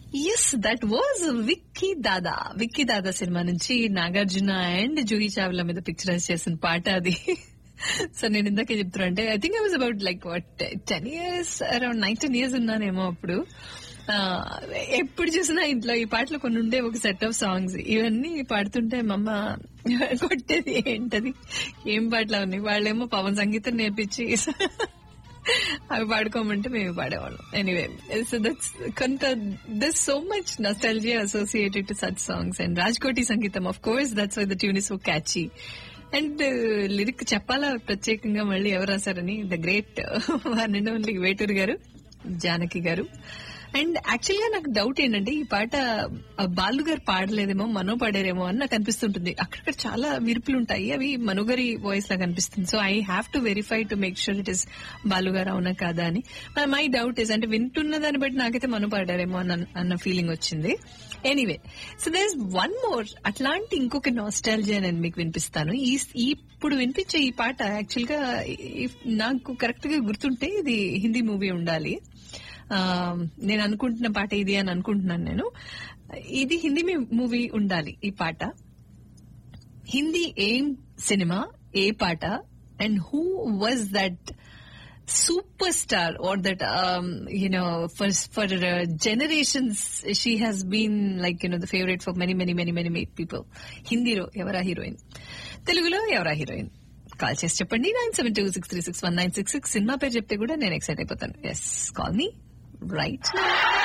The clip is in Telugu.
yes that was Vicky Dada Vicky Dada cinema నుంచి నాగార్జున అండ్ జూహీ చావ్లా మీద పిక్చరైజ్ చేసిన పాట అది సో నేను ఇందాకే చెప్తున్నా అంటే I think I was about like what ten years around nineteen years ఉన్నానేమో అప్పుడు ఆ, ఎప్పుడు చూసినా ఇంట్లో ఈ పాటలు కొన్ని ఉండే ఒక సెట్ ఆఫ్ సాంగ్స్ ఇవన్నీ పాడుతుంటే మా అమ్మ కొట్టేది ఏంటది ఏం పాటలు ఉన్నాయి వాళ్ళేమో పవన్ సంగీతం నేర్పించి అవి పాడుకోమంటే మేము పాడేవాళ్ళం ఎనీవే సో దట్స్ కొంత this so much నస్టాలజియా associated to such songs and Raj-Koti సంగీతం of course that's why the tune is so catchy and lyric చెప్పాలా ప్రత్యేకంగా మళ్ళీ ఎవరు రాశారని the great one and only Veturi గారు జానకి గారు అండ్ యాక్చువల్ గా నాకు డౌట్ ఏంటంటే ఈ పాట ఆ, బాలు గారు పాడలేదేమో మనో పాడారేమో అని నాకు అనిపిస్తుంటుంది అక్కడక్కడ చాలా విరుపులు ఉంటాయి అవి మనో గారి వాయిస్ లాగా అనిపిస్తుంది so I have to verify to make sure it is Balu garu అవునా కాదా అని మై డౌట్ ఇస్ అంటే వింటున్న దాన్ని బట్టి నాకైతే మనో పాడారేమో అన్న అన్న ఫీలింగ్ వచ్చింది anyway so there is one more అట్లాంటి ఇంకొక నాస్టాలజీ నేను మీకు వినిపిస్తాను ఈ ఈ ఇప్పుడు వినిపించే ఈ పాట యాక్చువల్ గా ఈ- నాకు కరెక్ట్ గా గుర్తుంటే ఇది హిందీ మూవీ ఉండాలి ఆ, నేను అనుకుంటున్న పాట ఇది అని అనుకుంటున్నాను నేను ఇది హిందీ మూవీ ఉండాలి ఈ పాట హిందీ ఏం సినిమా ఏ పాట and who was that super star or that you know for for generations she has been like you know the favourite for many many many many people హిందీలో ఎవరా హీరోయిన్ తెలుగులో ఎవరా హీరోయిన్ కాల్ చేసి చెప్పండి nine seven two six three six one nine six six cinema పేరు చెప్తే కూడా నేను ఎక్సైట్ అయిపోతాను ఎస్ కాల్ మీ రైట్